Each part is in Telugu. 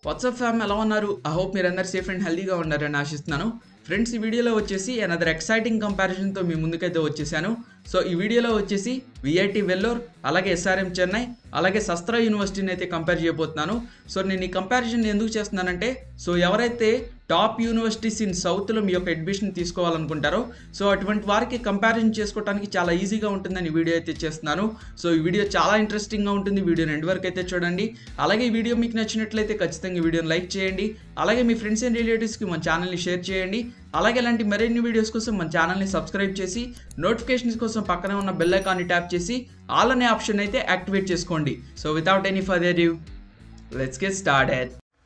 వాట్సాప్ ఫ్యామ్ ఎలా ఉన్నారు ఐ హోప్ మీరు అందరు సేఫ్ అండ్ హెల్దీగా ఉన్నారని ఆశిస్తున్నాను ఫ్రెండ్స్ ఈ వీడియోలో వచ్చేసి అనదర్ ఎక్సైటింగ్ కంపారిజన్తో మీ ముందుకైతే వచ్చేసాను సో ఈ వీడియోలో వచ్చేసి విఐటి వెల్లోర్ అలాగే ఎస్ఆర్ఎం చెన్నై అలాగే శస్త్ర యూనివర్సిటీని అయితే కంపేర్ చేయబోతున్నాను సో నేను ఈ కంపారిజన్ ఎందుకు చేస్తున్నానంటే సో ఎవరైతే టాప్ యూనివర్సిటీస్ ఇన్ సౌత్లో మీ యొక్క అడ్మిషన్ తీసుకోవాలనుకుంటారో సో అటువంటి వారికి కంపారిజన్ చేసుకోవడానికి చాలా ఈజీగా ఉంటుందని ఈ వీడియో అయితే చేస్తున్నాను సో ఈ వీడియో చాలా ఇంట్రెస్టింగ్గా ఉంటుంది వీడియోని ఎండ్ వరకు అయితే చూడండి అలాగే ఈ వీడియో మీకు నచ్చినట్లయితే ఖచ్చితంగా ఈ వీడియోని లైక్ చేయండి అలాగే మీ ఫ్రెండ్స్ అండ్ రిలేటివ్స్కి మన ఛానల్ని షేర్ చేయండి అలాగే ఇలాంటి మరిన్ని వీడియోస్ కోసం మన ఛానల్ని సబ్స్క్రైబ్ చేసి నోటిఫికేషన్స్ కోసం పక్కనే ఉన్న బెల్ ఐకాన్ని ట్యాప్ చేసి ఆల్ అనే ఆప్షన్ అయితే యాక్టివేట్ చేసుకోండి సో వితౌట్ ఎనీ ఫర్దర్ రివ్ లెట్స్ గెట్ స్టార్టెడ్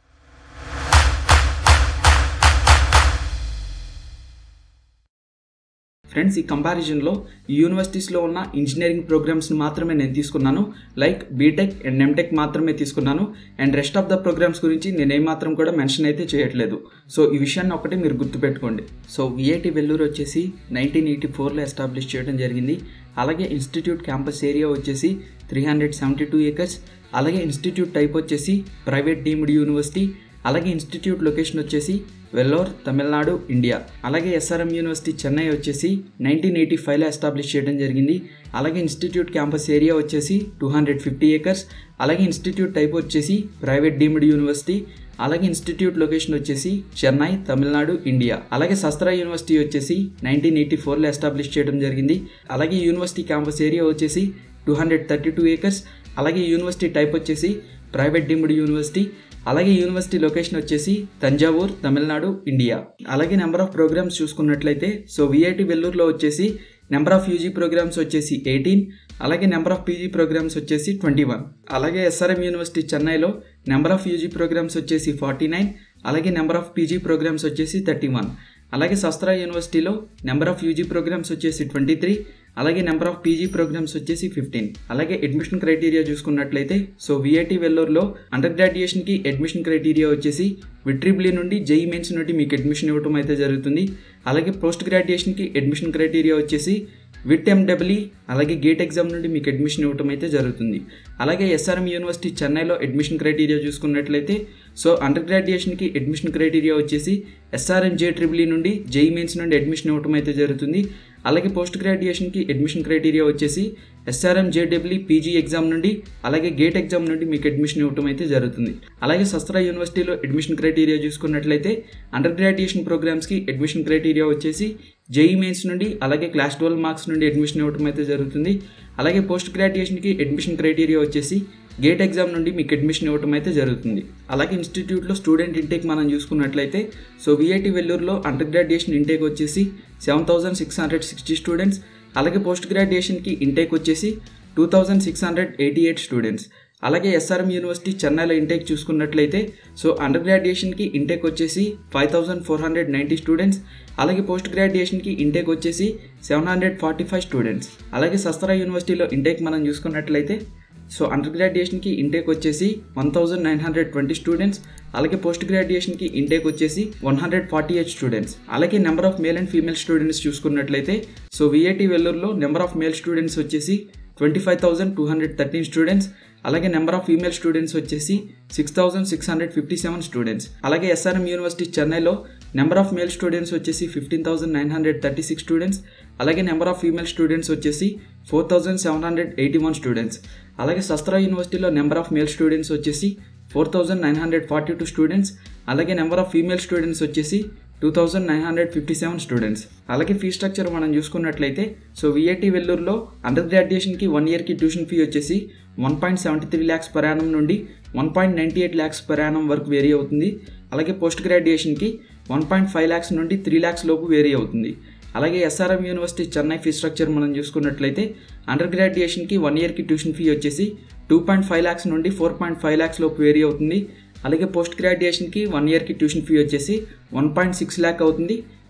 ఫ్రెండ్స్ ఈ కంపారిజన్లో ఈ యూనివర్సిటీస్లో ఉన్న ఇంజనీరింగ్ ప్రోగ్రామ్స్ని మాత్రమే నేను తీసుకున్నాను లైక్ బీటెక్ అండ్ ఎంటెక్ మాత్రమే తీసుకున్నాను and rest of the programs గురించి నేను ఏమాత్రం కూడా మెన్షన్ అయితే చేయట్లేదు సో ఈ విషయాన్ని ఒకటి మీరు గుర్తుపెట్టుకోండి సో విఐటి వెల్లూరు వచ్చేసి నైన్టీన్ ఎయిటీ ఫోర్లో ఎస్టాబ్లిష్ చేయడం జరిగింది అలాగే ఇన్స్టిట్యూట్ క్యాంపస్ ఏరియా వచ్చేసి three hundred seventy two acres అలాగే ఇన్స్టిట్యూట్ టైప్ వచ్చేసి ప్రైవేట్ డీమ్డ్ యూనివర్సిటీ అలాగే ఇన్స్టిట్యూట్ లొకేషన్ వచ్చేసి వెల్లోర్ తమిళనాడు ఇండియా అలాగే ఎస్ఆర్ఎం యూనివర్సిటీ చెన్నై వచ్చేసి నైన్టీన్ ఎయిటీ ఫైవ్లో ఎస్టాబ్లిష్ చేయడం జరిగింది అలాగే ఇన్స్టిట్యూట్ క్యాంపస్ ఏరియా వచ్చేసి టూ హండ్రెడ్ ఫిఫ్టీ ఏకర్స్ అలాగే ఇన్స్టిట్యూట్ టైప్ వచ్చేసి ప్రైవేట్ డీమ్డ్ యూనివర్సిటీ అలాగే ఇన్స్టిట్యూట్ లొకేషన్ వచ్చేసి చెన్నై తమిళనాడు ఇండియా అలాగే శస్త్ర యూనివర్సిటీ వచ్చేసి నైన్టీన్ ఎయిటీ ఫోర్లో ఎస్టాబ్లిష్ చేయడం జరిగింది అలాగే యూనివర్సిటీ క్యాంపస్ ఏరియా వచ్చేసి two hundred thirty two acres అలాగే యూనివర్సిటీ టైప్ వచ్చేసి ప్రైవేట్ డీమ్డ్ యూనివర్సిటీ అలాగే యూనివర్సిటీ లొకేషన్ వచ్చేసి తంజావూర్ తమిళనాడు ఇండియా అలాగే నెంబర్ ఆఫ్ ప్రోగ్రామ్స్ చూసుకున్నట్లయితే సో విఐటి వెల్లూరులో వచ్చేసి నెంబర్ ఆఫ్ యూజీ ప్రోగ్రామ్స్ వచ్చేసి ఎయిటీన్ అలాగే నెంబర్ ఆఫ్ పీజీ ప్రోగ్రామ్స్ వచ్చేసి ట్వంటీ వన్ అలాగే ఎస్ఆర్ఎం యూనివర్సిటీ చెన్నైలో నెంబర్ ఆఫ్ యూజీ ప్రోగ్రామ్స్ వచ్చేసి ఫార్టీ నైన్ అలాగే నెంబర్ ఆఫ్ పీజీ ప్రోగ్రామ్స్ వచ్చేసి థర్టీ వన్ అలాగే శస్త్ర యూనివర్సిటీలో నెంబర్ ఆఫ్ యూజీ ప్రోగ్రామ్స్ వచ్చేసి ట్వంటీ త్రీ అలాగే నెంబర్ ఆఫ్ పీజీ ప్రోగ్రామ్స్ వచ్చేసి ఫిఫ్టీన్ అలాగే అడ్మిషన్ క్రైటీరియా చూసుకున్నట్లయితే సో విఐటి వెల్లూరులో అండర్ గ్రాడ్యుయేషన్కి అడ్మిషన్ క్రైటీరియా వచ్చేసి విట్రిబ్లీ నుండి జేఈ మెయిన్స్ నుండి మీకు అడ్మిషన్ ఇవ్వడం అయితే జరుగుతుంది అలాగే పోస్ట్ గ్రాడ్యుయేషన్కి అడ్మిషన్ క్రైటీరియా వచ్చేసి విట్ ఎండబ్ల్యూ అలాగే గేట్ ఎగ్జామ్ నుండి మీకు అడ్మిషన్ ఇవ్వడం అయితే జరుగుతుంది అలాగే ఎస్ఆర్ఎం యూనివర్సిటీ చెన్నైలో అడ్మిషన్ క్రైటీరియా చూసుకున్నట్లయితే సో అండర్ గ్రాడ్యుయేషన్కి అడ్మిషన్ క్రైటీరియా వచ్చేసి ఎస్ఆర్ఎం జే ట్రిబుల్ నుండి జేఈ మెయిన్స్ నుండి అడ్మిషన్ ఇవ్వడం అయితే జరుగుతుంది అలాగే పోస్ట్ గ్రాడ్యుయేషన్కి అడ్మిషన్ క్రైటీరియా వచ్చేసి ఎస్ఆర్ఎం జేడబ్ల్యూ పీజీ ఎగ్జామ్ నుండి అలాగే గేట్ ఎగ్జామ్ నుండి మీకు అడ్మిషన్ ఇవ్వడం అయితే జరుగుతుంది అలాగే శస్త్ర యూనివర్సిటీలో అడ్మిషన్ క్రైటీరియా చూసుకున్నట్లయితే అండర్ గ్రాడ్యుయేషన్ ప్రోగ్రామ్స్కి అడ్మిషన్ క్రైటీరియా వచ్చేసి జేఈ మెయిన్స్ నుండి అలాగే క్లాస్ ట్వెల్వ్ మార్క్స్ నుండి అడ్మిషన్ ఇవ్వడం అయితే జరుగుతుంది అలాగే పోస్ట్ గ్రాడ్యుయేషన్కి అడ్మిషన్ క్రైటీరియా వచ్చేసి గేట్ ఎగ్జామ్ నుండి మీకు అడ్మిషన్ ఇవ్వడం అయితే జరుగుతుంది అలాగే ఇన్స్టిట్యూట్లో స్టూడెంట్ ఇంటేక్ మనం చూసుకున్నట్లయితే సో విఐటి వెల్లూరులో అండర్ గ్రాడ్యుయేషన్ ఇంటేక్ వచ్చేసి seven thousand six hundred sixty students అలాగే పోస్ట్ గ్రాడ్యుయేషన్కి ఇంటేక్ వచ్చేసి two thousand six hundred eighty eight students అలాగే ఎస్ఆర్ఎం యూనివర్సిటీ చెన్నైలో ఇంటేక్ చూసుకున్నట్లయితే సో అండర్ గ్రాడ్యుయేషన్కి ఇంటేక్ వచ్చేసి five thousand four hundred ninety students అలాగే పోస్ట్ గ్రాడ్యుయేషన్కి ఇంటేక్ వచ్చేసి seven hundred forty five students అలాగే శస్త్ర యూనివర్సిటీలో ఇంటేక్ మనం చూసుకున్నట్లయితే సో అండర్ గ్రాడ్యుయేషన్కి ఇంటేక్ వచ్చేసి one thousand nine hundred twenty students అలాగే పోస్ట్ గ్రాడ్యుయేషన్కి ఇంటేక్ వచ్చేసి one hundred forty eight students అలాగే number of male and female students చూసుకున్నట్లయితే సో విఐటి వెల్లూరులో నెంబర్ ఆఫ్ మేల్ స్టూడెంట్స్ వచ్చేసి twenty five thousand two hundred thirteen students అలాగే నెంబర్ ఆఫ్ ఫీమేల్ స్టూడెంట్స్ వచ్చేసి six thousand six hundred fifty seven students అలాగే ఎస్ఆర్ఎం యూనివర్సిటీ చెన్నైలో నెంబర్ ఆఫ్ మేల్ స్టూడెంట్స్ వచ్చేసి fifteen thousand nine hundred thirty six students అలాగే నెంబర్ ఆఫ్ ఫీమేల్ స్టూడెంట్స్ వచ్చేసి four thousand seven hundred eighty one students అలాగే శస్త్ర యూనివర్సిటీలో నెంబర్ ఆఫ్ మేల్ స్టూడెంట్స్ వచ్చేసి four thousand nine hundred forty two students అలాగే నెంబర్ ఆఫ్ ఫీమేల్ స్టూడెంట్స్ వచ్చేసి two thousand nine hundred fifty seven students అలాగే ఫీ స్ట్రక్చర్ మనం చూసుకున్నట్లయితే సో విఐటి వెల్లూరులో అండర్ గ్రాడ్యుయేషన్కి వన్ ఇయర్కి ట్యూషన్ ఫీ వచ్చేసి one point seventy three lakhs per annum నుండి one point ninety eight lakhs per annum వరకు వేరీ అవుతుంది అలాగే పోస్ట్ గ్రాడ్యుయేషన్కి వన్ పాయింట్ ఫైవ్ ల్యాక్స్ నుండి త్రీ ల్యాక్స్ లోపు వేరీ అవుతుంది అలాగే SRM university Chennai fee structure మనం చూసుకున్నట్లయితే అండర్ గ్రాడ్యుయేషన్కి వన్ ఇయర్కి ట్యూషన్ ఫీ వచ్చేసి టూ పాయింట్ ఫైవ్ ల్యాక్స్ నుండి ఫోర్ పాయింట్ ఫైవ్ ల్యాక్స్ లోపు వేరీ అవుతుంది అలాగే పోస్ట్ గ్రాడ్యుయేషన్కి వన్ ఇయర్కి ట్యూషన్ ఫీ వచ్చేసి వన్ పాయింట్ సిక్స్ ల్యాక్ అవుతుంది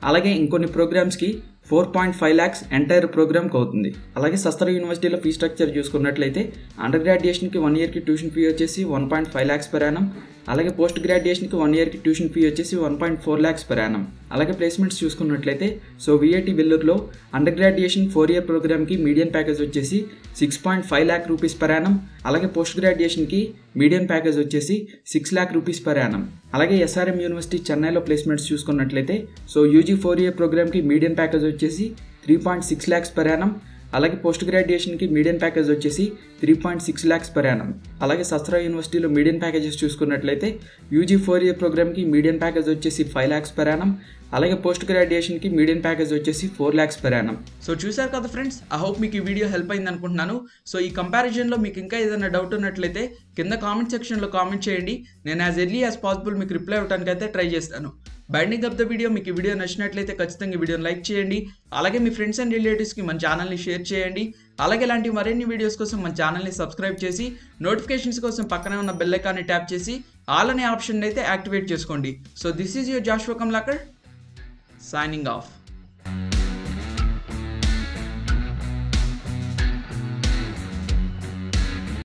అలాగే ఇంకొన్ని ప్రోగ్రామ్స్కి four point five lakhs entire ప్రోగ్రామ్కి అవుతుంది అలాగే సస్తర యూనివర్సిటీలో ఫీ స్ట్రక్చర్ చూసుకున్నట్లయితే అండర్ గ్రాడ్యుయేషన్కి వన్ ఇయర్కి ట్యూషన్ ఫీ వచ్చేసి one point five lakhs per annum అలాగే పోస్ట్ గ్రాడ్యుయేషన్కి వన్ ఇయర్కి ట్యూషన్ ఫీ వచ్చేసి one point four lakhs per annum అలాగే ప్లేస్మెంట్స్ చూసుకున్నట్లయితే సో విఐటి వెల్లూరులో అండర్ గ్రాడ్యుయేషన్ ఫోర్ ఇయర్ ప్రోగ్రామ్కి మీడియం ప్యాకేజ్ వచ్చేసి six point five lakh rupees per annum అలాగే పోస్ట్ గ్రాడ్యుయేషన్కి మీడియం ప్యాకేజ్ వచ్చేసి six lakh rupees per annum అలాగే ఎస్ఆర్ఎం యూనివర్సిటీ చెన్నైలో ప్లేస్మెంట్స్ చూసుకున్నట్లయితే సో యూజీ ఫోర్ ఇయర్ ప్రోగ్రామ్కి మీడియం ప్యాకేజ్ వచ్చేసి three point six lakhs per annum అలాగే పోస్ట్ గ్రాడ్యుయేషన్కి మీడియం ప్యాకేజ్ వచ్చేసి three point six lakhs per annum అలాగే సస్త్రా యూనివర్సిటీలో మీడియం ప్యాకేజెస్ చూసుకున్నట్లయితే యూజీ ఫోర్ ఇయర్ ప్రోగ్రామ్కి మీడియం ప్యాకేజ్ వచ్చేసి ఫైవ్ ల్యాక్స్ per annum అలాగే పోస్ట్ గ్రాడ్యుయేషన్కి మీడియం ప్యాకేజ్ వచ్చేసి four lakhs per annum so చూశారు కదా ఫ్రెండ్స్ ఐ హోప్ మీకు ఈ వీడియో హెల్ప్ అయింది అనుకుంటున్నాను సో ఈ కంపారిజన్లో మీకు ఇంకా ఏదైనా డౌట్ ఉన్నట్లయితే కింద కామెంట్ సెక్షన్లో కామెంట్ చేయండి నేను యాజ్ ఎర్లీ యాజ్ పాసిబుల్ మీకు రిప్లై ఇవ్వడానికి అయితే ట్రై చేస్తాను బైండింగ్ అప్ ద వీడియో మీకు ఈ వీడియో నచ్చినట్లయితే ఖచ్చితంగా ఈ వీడియోని లైక్ చేయండి అలాగే మీ ఫ్రెండ్స్ అండ్ రిలేటివ్స్కి మన ఛానల్ని షేర్ చేయండి అలాగే ఇలాంటి మరిన్ని వీడియోస్ కోసం మన ఛానల్ని సబ్స్క్రైబ్ చేసి నోటిఫికేషన్స్ కోసం పక్కనే ఉన్న బెల్ ఐకాన్ని ట్యాప్ చేసి ఆల్ అనే ఆప్షన్ అయితే యాక్టివేట్ చేసుకోండి so this is your Joshua Kamlakar signing off.